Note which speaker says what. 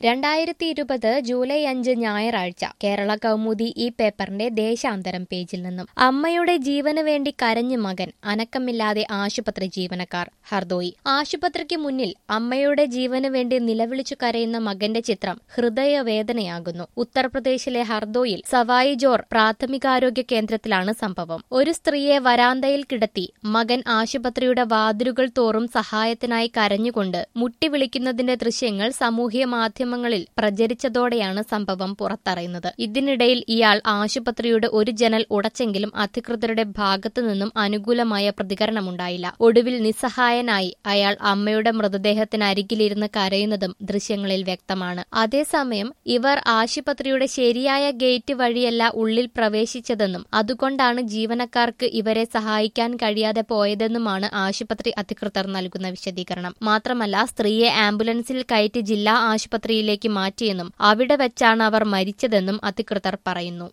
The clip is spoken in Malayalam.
Speaker 1: രണ്ടായിരത്തി ഇരുപത് ജൂലൈ അഞ്ച് ഞായറാഴ്ച കേരള കൗമുദി ഈ പേപ്പറിന്റെ ദേശാന്തരം പേജിൽ നിന്നും അമ്മയുടെ ജീവന് വേണ്ടി കരഞ്ഞു മകൻ അനക്കമില്ലാതെ ആശുപത്രി ജീവനക്കാർ ഹർദോയി ആശുപത്രിക്ക് മുന്നിൽ അമ്മയുടെ ജീവന് വേണ്ടി നിലവിളിച്ചു കരയുന്ന മകന്റെ ചിത്രം ഹൃദയവേദനയാകുന്നു ഉത്തർപ്രദേശിലെ ഹർദോയിൽ സവായി ജോർ പ്രാഥമികാരോഗ്യ കേന്ദ്രത്തിലാണ് സംഭവം ഒരു സ്ത്രീയെ വരാന്തയിൽ കിടത്തി മകൻ ആശുപത്രിയുടെ വാതിലുകൾ തോറും സഹായത്തിനായി കരഞ്ഞുകൊണ്ട് മുട്ടി വിളിക്കുന്നതിന്റെ ദൃശ്യങ്ങൾ സാമൂഹ്യ മാധ്യമങ്ങളിൽ പ്രചരിച്ചതോടെയാണ് സംഭവം പുറത്തറിയുന്നത് ഇതിനിടയിൽ ഇയാൾ ആശുപത്രിയുടെ ഒരു ജനൽ ഉടച്ചെങ്കിലും അധികൃതരുടെ ഭാഗത്തു നിന്നും അനുകൂലമായ പ്രതികരണമുണ്ടായില്ല ഒടുവിൽ നിസ്സഹായനായി അയാൾ അമ്മയുടെ മൃതദേഹത്തിനരികിലിരുന്ന് കരയുന്നതും ദൃശ്യങ്ങളിൽ വ്യക്തമാണ് അതേസമയം ഇവർ ആശുപത്രിയുടെ ശരിയായ ഗേറ്റ് വഴിയല്ല ഉള്ളിൽ പ്രവേശിച്ചതെന്നും അതുകൊണ്ടാണ് ജീവനക്കാർക്ക് ഇവരെ സഹായിക്കാൻ കഴിയാതെ പോയതെന്നുമാണ് ആശുപത്രി അധികൃതർ നൽകുന്ന വിശദീകരണം മാത്രമല്ല സ്ത്രീയെ ആംബുലൻസിൽ കയറ്റി ജില്ലാ ആശുപത്രിയിലേക്ക് മാറ്റിയെന്നും അവിടെ വെച്ചാണ് അവർ മരിച്ചതെന്നും അധികൃതർ പറയുന്നു